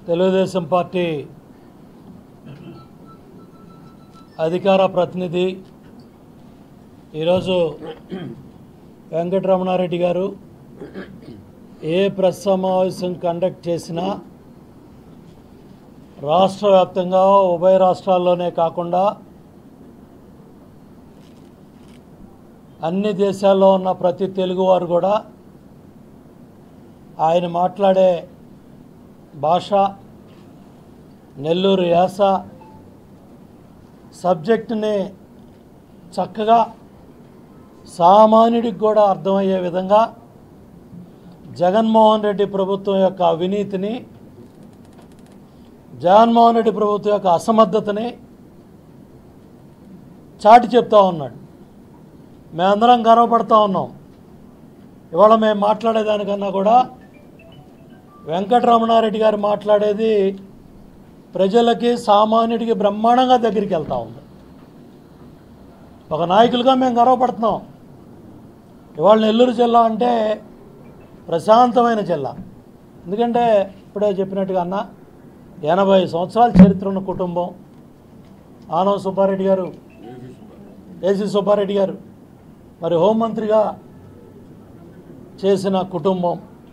Telugu Desam party అధికార ప్రతినిధి ఈరోజు వెంకటరమణారెడ్డి గారు ఏ ప్రెస్ సమావేశం కండక్ట్ చేసినా రాష్ట్ర వ్యాప్తంగా ఉభయ రాష్ట్రాల్లోనే కాకుండా అన్ని దేశాల్లో ఉన్న ప్రతి తెలుగువారు కూడా ఆయన మాట్లాడే భాష నెల్లూరు యాస సబ్జెక్టుని చక్కగా సామాన్యుడికి కూడా అర్థమయ్యే విధంగా జగన్మోహన్ రెడ్డి ప్రభుత్వం యొక్క అవినీతిని జగన్మోహన్ రెడ్డి ప్రభుత్వం యొక్క అసమర్థతని చాటి చెప్తా ఉన్నాడు మేమందరం గర్వపడతా ఉన్నాం ఇవాళ మేము మాట్లాడేదానికన్నా కూడా వెంకటరమణారెడ్డి గారు మాట్లాడేది ప్రజలకి సామాన్యుడికి బ్రహ్మాండంగా దగ్గరికి వెళ్తూ ఉంది ఒక నాయకులుగా మేము గర్వపడుతున్నాం ఇవాళ నెల్లూరు జిల్లా అంటే ప్రశాంతమైన జిల్లా ఎందుకంటే ఇప్పుడే చెప్పినట్టుగా అన్న ఎనభై సంవత్సరాల చరిత్ర ఉన్న కుటుంబం ఆనవ సుబ్బారెడ్డి గారు ఏసీ సుబ్బారెడ్డి గారు మరి హోంమంత్రిగా చేసిన కుటుంబం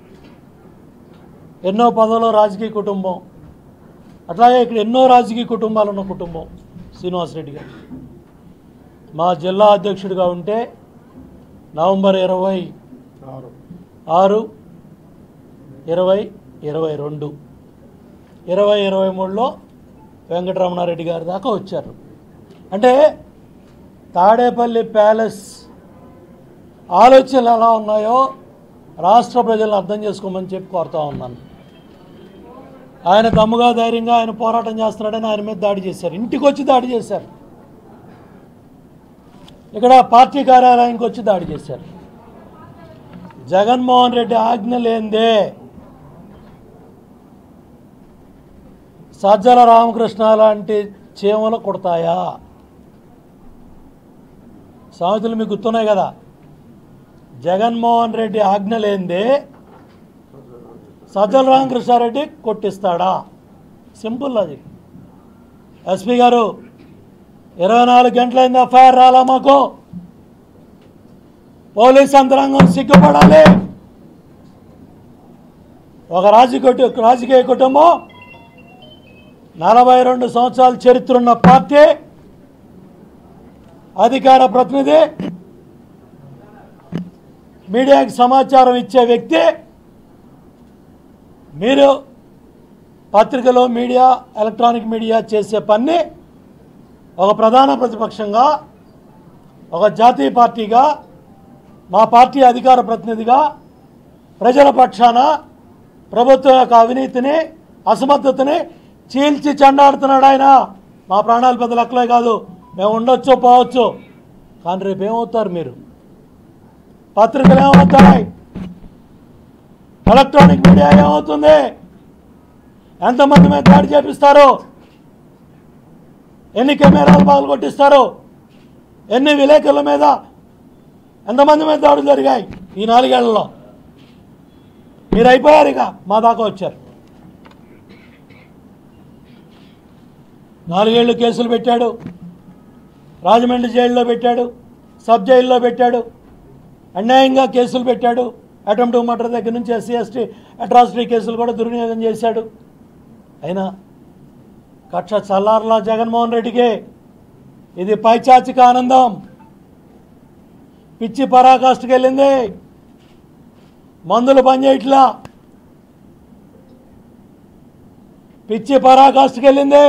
ఎన్నో పదవులో రాజకీయ కుటుంబం అట్లాగే ఇక్కడ ఎన్నో రాజకీయ కుటుంబాలు ఉన్న కుటుంబం శ్రీనివాసరెడ్డి గారు మా జిల్లా అధ్యక్షుడిగా ఉంటే నవంబర్ ఇరవై ఆరు ఇరవై ఇరవై రెండు ఇరవై ఇరవై మూడులో వెంకటరమణారెడ్డి గారి దాకా వచ్చారు అంటే తాడేపల్లి ప్యాలెస్ ఆలోచనలు ఎలా ఉన్నాయో రాష్ట్ర ప్రజలను అర్థం చేసుకోమని చెప్పి కోరుతా ఉన్నాను ఆయన దమ్ముగా ధైర్యంగా ఆయన పోరాటం చేస్తున్నాడని ఆయన మీద దాడి చేశారు ఇంటికి వచ్చి దాడి చేశారు ఇక్కడ పార్టీ కార్యాలయానికి వచ్చి దాడి చేశారు జగన్మోహన్ రెడ్డి ఆజ్ఞ లేందే సజ్జల రామకృష్ణ లాంటి చీమలు కుడతాయా సామెతలు మీకు గుర్తున్నాయి కదా జగన్మోహన్ రెడ్డి ఆజ్ఞ లేనిదే సజ్జల రామకృష్ణారెడ్డి కొట్టిస్తాడా సింపుల్ అది ఎస్పీ గారు ఇరవై నాలుగు గంటలైంది ఎఫ్ఐఆర్ రాలా మాకు పోలీస్ యంత్రాంగం సిగ్గుపడాలి ఒక రాజకీయ రాజకీయ కుటుంబం నలభై రెండు సంవత్సరాల చరిత్ర ఉన్న పార్టీ అధికార ప్రతినిధి మీడియాకి సమాచారం ఇచ్చే వ్యక్తి మీరు పత్రికలో మీడియా ఎలక్ట్రానిక్ మీడియా చేసే పని ఒక ప్రధాన ప్రతిపక్షంగా ఒక జాతీయ పార్టీగా మా పార్టీ అధికార ప్రతినిధిగా ప్రజల పక్షాన ప్రభుత్వం యొక్క అవినీతిని అసమర్థతని చీల్చి చెండాడుతున్నాడు ఆయన మా ప్రాణాలు పెద్ద లెక్కలే కాదు మేము ఉండొచ్చు పోవచ్చు కానీ రేపు ఏమవుతారు మీరు పత్రికలు ఏమవుతాయి ఎలక్ట్రానిక్ మీడియా ఏమవుతుంది ఎంతమంది మీద దాడి చేపిస్తారు ఎన్ని కెమెరాలు బాగులు కొట్టిస్తారు ఎన్ని విలేకరుల మీద ఎంతమంది మీద దాడులు జరిగాయి ఈ నాలుగేళ్లలో మీరు అయిపోయారు ఇక మా దాకా వచ్చారు నాలుగేళ్లు కేసులు పెట్టాడు రాజమండ్రి జైల్లో పెట్టాడు సబ్ జైల్లో పెట్టాడు అన్యాయంగా కేసులు పెట్టాడు అటెంప్ట్ మర్డర్ దగ్గర నుంచి ఎస్సీ ఎస్టీ అట్రాసిటీ కేసులు కూడా దుర్వినియోగం చేశాడు అయినా కక్ష చల్లారలా జగన్మోహన్ రెడ్డికి ఇది పైచాచిక ఆనందం పిచ్చి పరాకాష్ఠకి వెళ్ళింది మందులు పనిచేయట్లా పిచ్చి పరాకాష్ఠకి వెళ్ళింది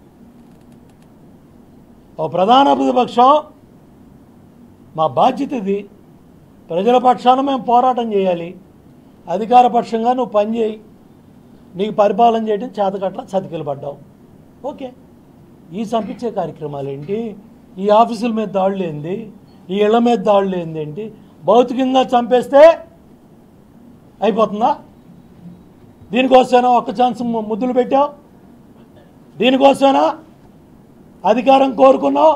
ఓ ప్రధాన ప్రతిపక్షం మా బాధ్యత ఇది ప్రజల పక్షాన మేము పోరాటం చేయాలి అధికార పక్షంగా నువ్వు పని చేయి నీకు పరిపాలన చేయడం చేతకట్ల చతికిలు పడ్డావు ఓకే ఈ చంపించే కార్యక్రమాలు ఏంటి ఈ ఆఫీసుల మీద దాడులు ఏంది ఈ ఇళ్ల మీద దాడులు ఏంది ఏంటి భౌతికంగా చంపేస్తే అయిపోతుందా దీనికోసమైనా ఒక్క ఛాన్స్ ము- ముద్దులు పెట్టావు దీనికోసమైనా అధికారం కోరుకున్నావు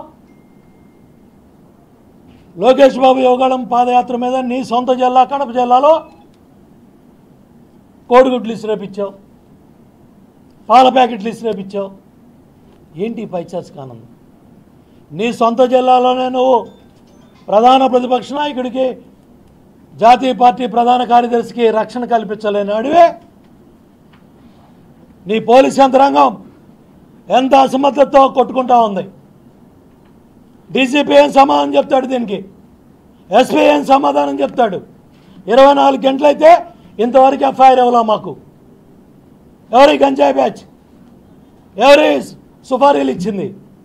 లోకేష్ బాబు యోగాళం పాదయాత్ర మీద నీ సొంత జిల్లా కడప జిల్లాలో కోడిగుడ్లు ఇసిరేపించావు పాల ప్యాకెట్లు ఇసిరేపించావు ఏంటి ఈ పైచాచిక ఆనందం నీ సొంత జిల్లాలోనే నువ్వు ప్రధాన ప్రతిపక్ష నాయకుడికి జాతీయ పార్టీ ప్రధాన కార్యదర్శికి రక్షణ కల్పించలేని అడివే నీ పోలీస్ యంత్రాంగం ఎంత అసమర్థతతో కొట్టుకుంటా ఉంది డీజీపీ ఏం సమాధానం చెప్తాడు దీనికి ఎస్పీ ఏం సమాధానం చెప్తాడు ఇరవై నాలుగు గంటలైతే ఇంతవరకు ఎఫ్ఐఆర్ ఇవ్వలా మాకు ఎవరి గంజాయి బ్యాచ్ ఎవరి సుపారీలు ఇచ్చింది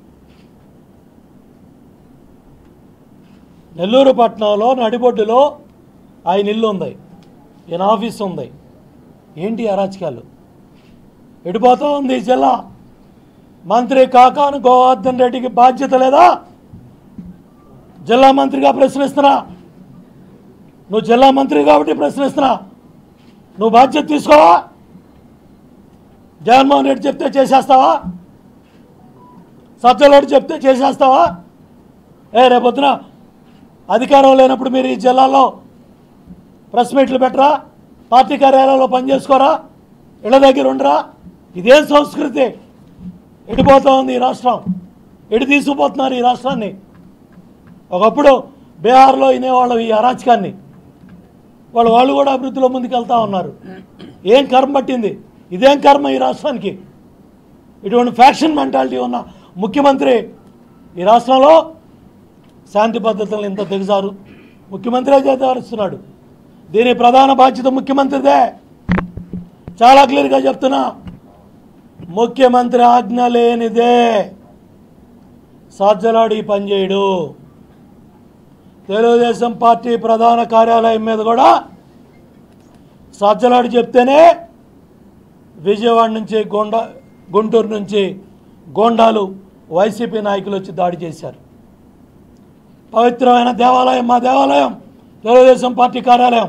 నెల్లూరు పట్టణంలో నడిబొడ్డులో ఆయన ఇల్లు ఉంది ఈయన ఆఫీస్ ఉంది ఏంటి అరాచకాలు ఎడిపోతా ఉంది ఈ జిల్లా మంత్రి కాకాను గోవర్ధన్ రెడ్డికి బాధ్యత లేదా జిల్లా మంత్రిగా ప్రశ్నిస్తున్నా నువ్వు జిల్లా మంత్రి కాబట్టి ప్రశ్నిస్తున్నా నువ్వు బాధ్యత తీసుకోవా జగన్మోహన్ రెడ్డి చెప్తే చేసేస్తావా సత్యలోడు చెప్తే చేసేస్తావా ఏ రేపొద్దున అధికారం లేనప్పుడు మీరు ఈ జిల్లాలో ప్రెస్ మీట్లు పెట్టరా పార్టీ కార్యాలయంలో పనిచేసుకోరా ఇళ్ళ దగ్గర ఉండరా ఇదేం సంస్కృతి ఎడిపోతా ఉంది ఈ రాష్ట్రం ఎడి తీసుకుపోతున్నారు ఈ రాష్ట్రాన్ని ఒకప్పుడు బీహార్లో వినేవాళ్ళు ఈ అరాచకాన్ని వాళ్ళు వాళ్ళు కూడా అభివృద్ధిలో ముందుకెళ్తా ఉన్నారు ఏం కర్మ పట్టింది ఇదేం కర్మ ఈ రాష్ట్రానికి ఇటువంటి ఫ్యాక్షన్ మెంటాలిటీ ఉన్న ముఖ్యమంత్రి ఈ రాష్ట్రంలో శాంతి భద్రతలను ఇంత దిగజారు ముఖ్యమంత్రి చేతవరుస్తున్నాడు దీని ప్రధాన బాధ్యత ముఖ్యమంత్రిదే చాలా క్లియర్గా చెప్తున్నా ముఖ్యమంత్రి ఆజ్ఞ లేనిదే సాధ్యలాడి పనిచేయడు తెలుగుదేశం పార్టీ ప్రధాన కార్యాలయం మీద కూడా సజ్జలాడు చెప్తేనే విజయవాడ నుంచి గోండా గుంటూరు నుంచి గోండాలు వైసీపీ నాయకులు వచ్చి దాడి చేశారు పవిత్రమైన దేవాలయం మా దేవాలయం తెలుగుదేశం పార్టీ కార్యాలయం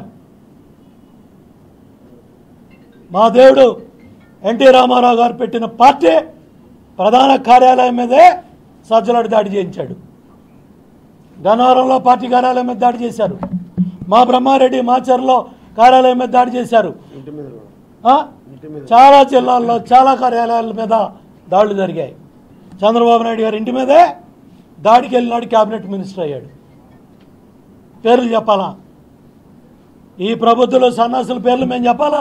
మా దేవుడు ఎన్టీ రామారావు గారు పెట్టిన పార్టీ ప్రధాన కార్యాలయం మీదే సజ్జలాడు దాడి చేయించాడు గన్నవరంలో పార్టీ కార్యాలయం మీద దాడి చేశారు మా బ్రహ్మారెడ్డి మాచర్లో కార్యాలయం మీద దాడి చేశారు ఇంటి మీద కూడా ఆ? చాలా జిల్లాల్లో చాలా కార్యాలయాల మీద దాడులు జరిగాయి చంద్రబాబు నాయుడు గారి ఇంటి మీదే దాడికి వెళ్ళినాడు క్యాబినెట్ మినిస్టర్ అయ్యాడు పేర్లు చెప్పాలా ఈ ప్రభుత్వంలో సన్నాసుల పేర్లు మేము చెప్పాలా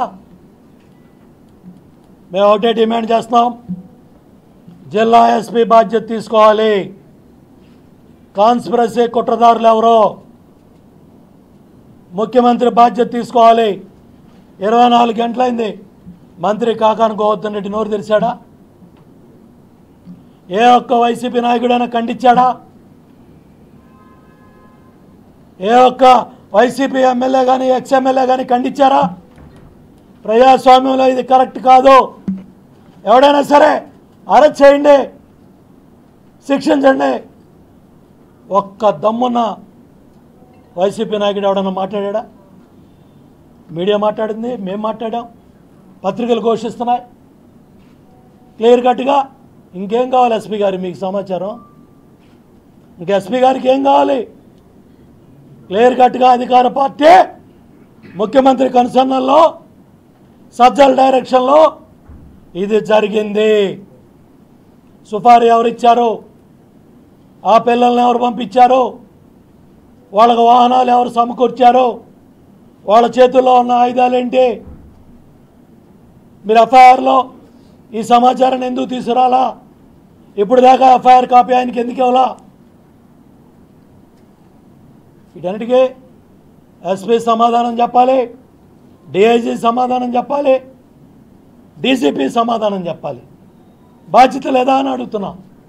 మేము ఒకటే డిమాండ్ చేస్తున్నాం జిల్లా ఎస్పీ బాధ్యత తీసుకోవాలి కాన్స్పిరసీ కుట్రదారులు ఎవరో ముఖ్యమంత్రి బాధ్యత తీసుకోవాలి ఇరవై నాలుగు గంటలైంది మంత్రి కాకాను గోవర్ధన్ రెడ్డి నోరు తెరిచాడా ఏ ఒక్క వైసీపీ నాయకుడైనా ఖండించాడా ఏ ఒక్క వైసీపీ ఎమ్మెల్యే కానీ ఎక్స్ ఎమ్మెల్యే కానీ ఖండించారా ప్రజాస్వామ్యంలో ఇది కరెక్ట్ కాదు ఎవడైనా సరే అరెస్ట్ చేయండి శిక్షించండి ఒక్క దమ్మున్న వైసీపీ నాయకుడు ఎవడన్నా మాట్లాడా మీడియా మాట్లాడింది మేము మాట్లాడాం పత్రికలు ఘోషిస్తున్నాయి క్లియర్ కట్గా ఇంకేం కావాలి ఎస్పీ గారు మీకు సమాచారం ఇంక ఎస్పీ గారికి ఏం కావాలి క్లియర్ కట్గా అధికార పార్టీ ముఖ్యమంత్రి కన్సర్నల్లో సజ్జల డైరెక్షన్లో ఇది జరిగింది సుపారీ ఎవరిచ్చారు ఆ పిల్లల్ని ఎవరు పంపించారు వాళ్ళకు వాహనాలు ఎవరు సమకూర్చారు వాళ్ళ చేతుల్లో ఉన్న ఆయుధాలు ఏంటి మీరు ఎఫ్ఐఆర్లో ఈ సమాచారాన్ని ఎందుకు తీసుకురాలా ఇప్పుడు దాకా ఎఫ్ఐఆర్ కాపీ ఆయనకి ఎందుకు ఇవ్వాలా వీటన్నిటికీ ఎస్పీ సమాధానం చెప్పాలి డిఐజీ సమాధానం చెప్పాలి డీసీపీ సమాధానం చెప్పాలి బాధ్యత లేదా అని అడుగుతున్నా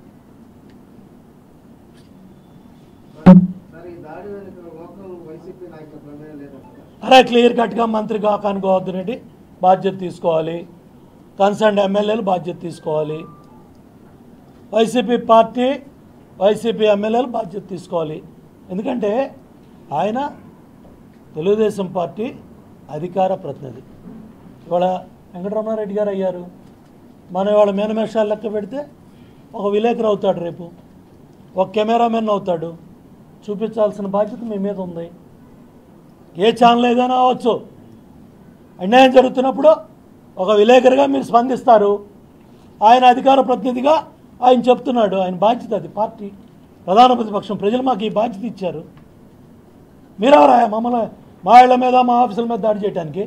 సార్ ఈ దాడి వెనుక లోకల్ వైసీపీ నాయకుల ప్రమేయం లేదంటారా అరే క్లియర్ కట్గా మంత్రి కాకాని గోవర్ధన్ రెడ్డి బాధ్యత తీసుకోవాలి కన్సర్న్ ఎమ్మెల్యేలు బాధ్యత తీసుకోవాలి వైసీపీ పార్టీ వైసీపీ ఎమ్మెల్యేలు బాధ్యత తీసుకోవాలి ఎందుకంటే ఆయన తెలుగుదేశం పార్టీ అధికార ప్రతినిధి ఇవాళ వెంకటరమణారెడ్డి గారు అయ్యారు మనం ఇవాళ మేనమేషాలు లెక్క పెడితే ఒక విలేకరు అవుతాడు రేపు ఒక కెమెరామెన్ అవుతాడు చూపించాల్సిన బాధ్యత మీ మీద ఉంది ఏ ఛానల్ ఏదైనా అవ్వచ్చు అన్యాయం జరుగుతున్నప్పుడు ఒక విలేకరుగా మీరు స్పందిస్తారు ఆయన అధికార ప్రతినిధిగా ఆయన చెప్తున్నాడు ఆయన బాధ్యత అది పార్టీ ప్రధాన ప్రతిపక్షం ప్రజలు మాకు ఈ బాధ్యత ఇచ్చారు మీరెవరా మమ్మల్ని మా ఇళ్ళ మీద మా ఆఫీసుల మీద దాడి చేయడానికి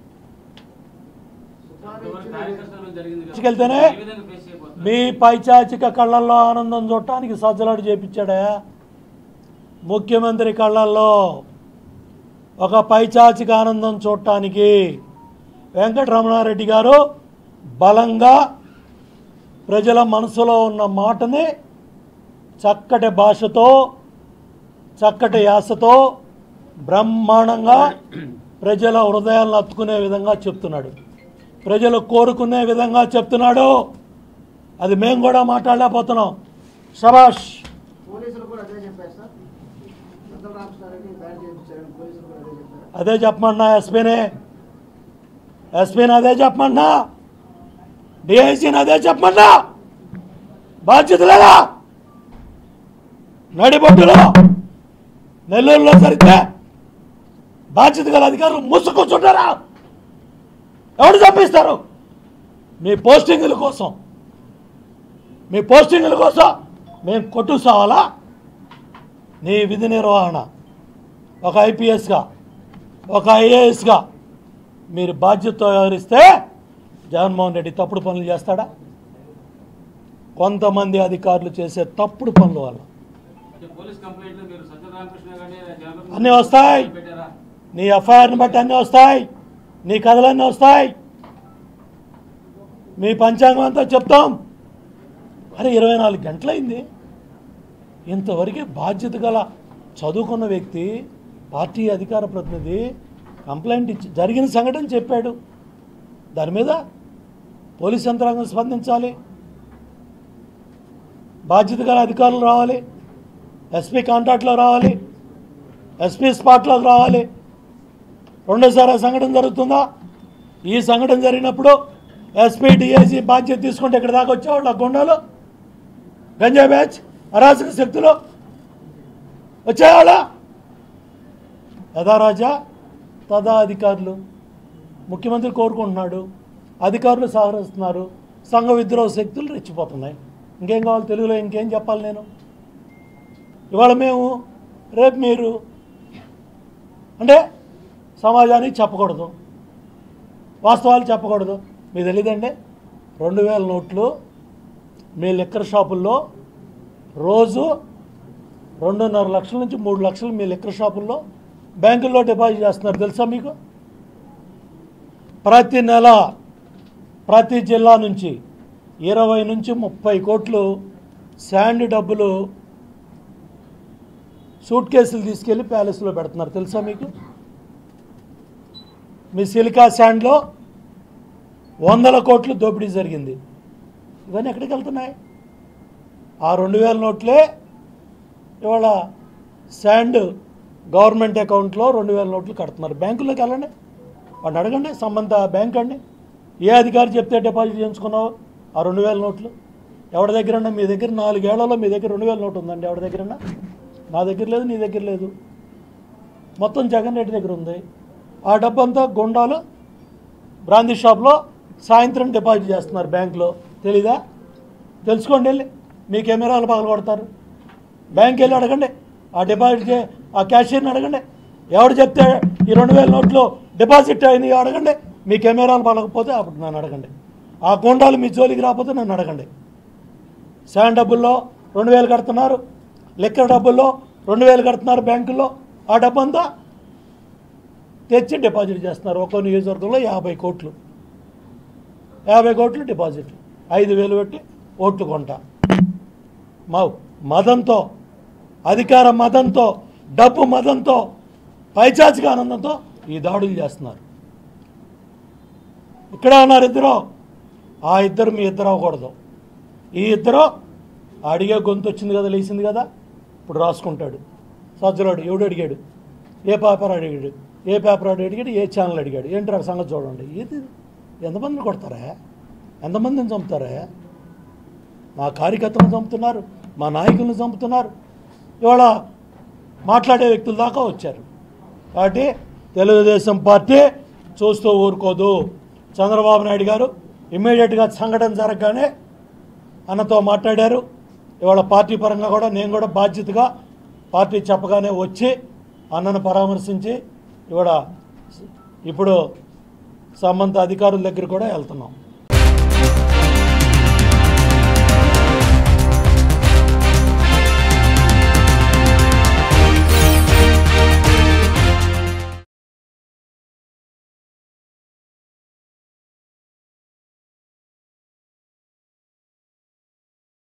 సుపారీ ఇటువంటి ఇచ్చింది కార్యకర్తలు జరిగింది కదా. తీసుకెళ్తేనే ఏ విధంగా ఫేస్ చేయబోతున్నారు? మీ పైచాచిక కళ్ళల్లో ఆనందం చూడటానికి సజ్జలాడు చేపించాడా ముఖ్యమంత్రి కళ్ళల్లో ఒక పైచాచిక ఆనందం చూడటానికి వెంకటరమణారెడ్డి గారు బలంగా ప్రజల మనసులో ఉన్న మాటని చక్కటి భాషతో చక్కటి యాసతో బ్రహ్మాండంగా ప్రజల హృదయాలను అత్తుకునే విధంగా చెప్తున్నాడు ప్రజలు కోరుకునే విధంగా చెప్తున్నాడు అది మేము కూడా మాట్లాడలేకపోతున్నాం శబాష్ పోలీసులు కూడా అదే చెప్పారు సార్ పెద్దల రామకృష్ణారెడ్డి బ్యాన్ చేయించారని పోలీసులు కూడా అదే చెప్పారు అదే చెప్పమన్నా ఎస్పీని ఎస్పీని అదే చెప్పమన్నా డిఐసీని అదే చెప్పమన్నా బాధ్యత లేదా నడిబొట్టులో నెల్లూరులో జరిగితే బాధ్యత గల అధికారులు మూసుకొచ్చుంటారా ఎవరు చంపిస్తారు మీ పోస్టింగుల కోసం మీ పోస్టింగుల కోసం మేము కొట్టు సావాలా నీ విధి నిర్వహణ ఒక ఐపీఎస్గా ఒక ఐఏఎస్గా మీరు బాధ్యతతో వ్యవహరిస్తే జగన్మోహన్ రెడ్డి తప్పుడు పనులు చేస్తాడా కొంతమంది అధికారులు చేసే తప్పుడు పనుల వల్ల అంటే పోలీస్ కంప్లైంట్ లో మీరు సజ్జల రామకృష్ణ గారిని జగన్ అన్నీ వస్తాయి. పెట్టారా నీ ఎఫ్ఐఆర్ని బట్టి అన్నీ వస్తాయి నీ కథలన్నీ వస్తాయి మీ పంచాంగం అంతా చెప్తాం అరే ఇరవై నాలుగు గంటలైంది ఇంతవరకు బాధ్యత గల చదువుకున్న వ్యక్తి పార్టీ అధికార ప్రతినిధి కంప్లైంట్ ఇచ్చి జరిగిన సంఘటన చెప్పాడు దాని మీద పోలీస్ యంత్రాంగం స్పందించాలి బాధ్యత గల అధికారులు రావాలి ఎస్పీ కాంటాక్ట్లో రావాలి ఎస్పీ స్పాట్లోకి రావాలి రెండోసారి ఆ సంఘటన జరుగుతుందా ఈ సంఘటన జరిగినప్పుడు ఎస్పీ డిఐసి బాధ్యత తీసుకుంటే ఇక్కడ దాకా వచ్చేవాళ్ళు ఆ గుండాలు గంజా బ్యాచ్ అరాచక శక్తులు వచ్చేవాళ్ళ యథా రాజా తదా అధికారులు ముఖ్యమంత్రి కోరుకుంటున్నాడు అధికారులు సహకరిస్తున్నారు సంఘ విద్రోహ శక్తులు రెచ్చిపోతున్నాయి ఇంకేం కావాలి తెలుగులో ఇంకేం చెప్పాలి నేను ఇవాళ మేము రేపు మీరు అంటే సమాజానికి చెప్పకూడదు వాస్తవాలు చెప్పకూడదు మీకు తెలియదండి రెండు వేల నోట్లు మీ లిక్కర్ షాపుల్లో రోజు రెండున్నర లక్షల నుంచి మూడు లక్షలు మీ లిక్కర్ షాపుల్లో బ్యాంకుల్లో డిపాజిట్ చేస్తున్నారు తెలుసా మీకు ప్రతి నెల ప్రతి జిల్లా నుంచి ఇరవై నుంచి ముప్పై కోట్లు శాండ్ డబ్బులు సూట్ కేసులు తీసుకెళ్ళి ప్యాలెస్లో పెడుతున్నారు తెలుసా మీకు మీ సిలికా శాండ్లో వందల కోట్లు దోపిడీ జరిగింది ఇవన్నీ ఎక్కడికి వెళ్తున్నాయి ఆ రెండు వేల నోట్లే ఇవాళ శాండ్ గవర్నమెంట్ అకౌంట్లో రెండు వేల నోట్లు కడుతున్నారు బ్యాంకులోకి వెళ్ళండి వాడిని అడగండి సంబంధ బ్యాంక్ అండి ఏ అధికారి చెప్తే డిపాజిట్ చేయించుకున్నావు ఆ రెండు వేల నోట్లు ఎవరి దగ్గర మీ దగ్గర నాలుగేళ్లలో మీ దగ్గర రెండు వేల నోటు ఉందండి ఎవరి దగ్గర నా దగ్గర లేదు నీ దగ్గర లేదు మొత్తం జగన్ రెడ్డి దగ్గర ఉంది ఆ డబ్బంతా గుండాలు బ్రాందీ షాప్లో సాయంత్రం డిపాజిట్ చేస్తున్నారు బ్యాంకులో తెలీదా తెలుసుకోండి వెళ్ళి మీ కెమెరాలు పగల కొడతారు బ్యాంక్ వెళ్ళి అడగండి ఆ డిపాజిట్ చే ఆ క్యాషియర్ని అడగండి ఎవడు చెప్తే ఈ రెండు వేల నోట్లు డిపాజిట్ అయినాయి అడగండి మీ కెమెరాలు పగలకపోతే అప్పుడు నన్ను అడగండి ఆ గుండాలు మీ జోలికి రాకపోతే నన్ను అడగండి శాండ్ డబ్బుల్లో రెండు వేలు కడుతున్నారు లెక్కర్ డబ్బుల్లో రెండు వేలు కడుతున్నారు బ్యాంకుల్లో ఆ డబ్బంతా తెచ్చి డిపాజిట్ చేస్తున్నారు ఒక్కో నియోజకవర్గంలో యాభై కోట్లు యాభై కోట్లు డిపాజిట్ ఐదు వేలు పెట్టి ఓట్లు కొంటా మా మదంతో అధికార మదంతో డబ్బు మదంతో పైచాచిక ఆనందంతో ఈ దాడులు చేస్తున్నారు ఇక్కడే ఉన్నారు ఇద్దరు ఆ ఇద్దరు మీ ఇద్దరు అవ్వకూడదు ఈ ఇద్దరు అడిగే గొంతు వచ్చింది కదా లేచింది కదా ఇప్పుడు రాసుకుంటాడు సజ్జలాడు ఎవడు అడిగాడు ఏ పేపర్ అడిగాడు ఏ పేపర్ అడిగాడు ఏ ఛానల్ అడిగాడు ఏంటి ఆ సంగతి చూడండి ఇది ఎంతమందిని కొడతారా ఎంతమందిని చంపుతారా మా కార్యకర్తలను చంపుతున్నారు మా నాయకులను చంపుతున్నారు ఇవాళ మాట్లాడే వ్యక్తుల దాకా వచ్చారు కాబట్టి తెలుగుదేశం పార్టీ చూస్తూ ఊరుకోదు చంద్రబాబు నాయుడు గారు ఇమ్మీడియట్గా సంఘటన జరగగానే అన్నతో మాట్లాడారు ఇవాళ పార్టీ పరంగా కూడా నేను కూడా బాధ్యతగా పార్టీ చెప్పగానే వచ్చి అన్నను పరామర్శించి ఇవాళ ఇప్పుడు సంబంధిత అధికారుల దగ్గర కూడా వెళ్తున్నాం